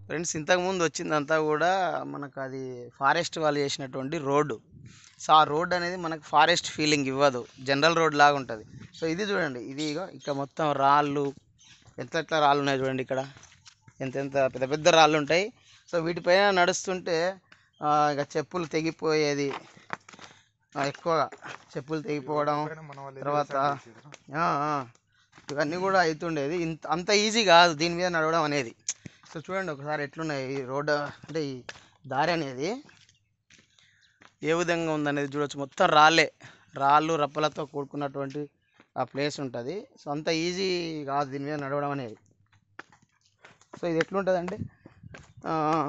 friends ఇంతకుముందు వచ్చిందంతా కూడా మనకు అది ఫారెస్ట్ వాళ్ళు చేసినటువంటి రోడ్డు సో ఆ రోడ్ అనేది మనకు ఫారెస్ట్ ఫీలింగ్ ఇవ్వదు జనరల్ రోడ్ లాగా ఉంటుంది సో ఇది చూడండి ఇది ఇగో ఇక్కడ మొత్తం రాళ్ళు ఎంత ఎట్లా రాళ్ళు ఉన్నాయి చూడండి ఇక్కడ ఎంత ఎంత పెద్ద పెద్ద రాళ్ళు ఉంటాయి సో వీటిపైన నడుస్తుంటే ఆ, ఇక చెప్పులు తెగిపోయేది ఆ, ఎక్కువగా చెప్పులు తెగిపోవడం తర్వాత ఆ, ఆ, ఇవన్నీ కూడా అవుతుండేది ఇంత అంత ఈజీ కాదు దీని మీద నడవడం అనేది సో చూడండి ఒకసారి ఎట్లున్నాయి ఈ రోడ్డు అంటే ఈ దారి అనేది ఏ విధంగా ఉందనేది చూడొచ్చు మొత్తం రాళ్ళే రాళ్ళు రప్పలతో కూడుకున్నటువంటి ఆ ప్లేస్ ఉంటుంది సో అంత ఈజీ కాదు దీని మీద నడవడం అనేది సో ఇది ఎట్లుంటుందంటే ఆ,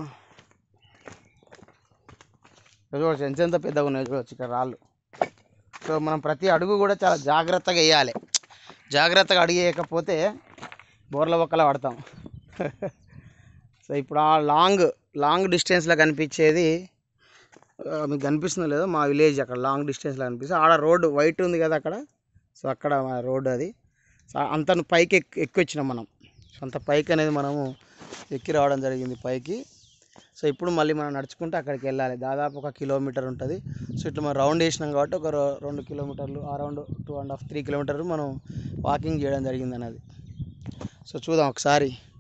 ఇది చూడొచ్చు ఎంత ఎంత పెద్దగా ఉన్నాయి చూడొచ్చు ఇక్కడ రాళ్ళు సో మనం ప్రతి అడుగు కూడా చాలా జాగ్రత్తగా వేయాలి జాగ్రత్తగా అడిగేయకపోతే బోర్ల బొక్కల పడతాం సో ఇప్పుడు ఆ లాంగ్ లాంగ్ డిస్టెన్స్లో కనిపించేది ఆ, మీకు కనిపిస్తుందో లేదో మా విలేజ్ అక్కడ లాంగ్ డిస్టెన్స్లో కనిపిస్తుంది ఆడ రోడ్డు వైట్ ఉంది కదా అక్కడ సో అక్కడ మా రోడ్డు అది సో అంత పైకి ఎక్కి ఎక్కి వచ్చినాం మనం సో అంత పైకి అనేది మనము ఎక్కి రావడం జరిగింది పైకి సో ఇప్పుడు మళ్ళీ మనం నడుచుకుంటూ అక్కడికి వెళ్ళాలి దాదాపు ఒక కిలోమీటర్ ఉంటుంది సో ఇట్లా మనం రౌండ్ వేసినాం కాబట్టి ఒక రో- రెండు కిలోమీటర్లు around two and half three కిలోమీటర్లు మనం వాకింగ్ చేయడం జరిగింది అన్నది సో చూద్దాం ఒకసారి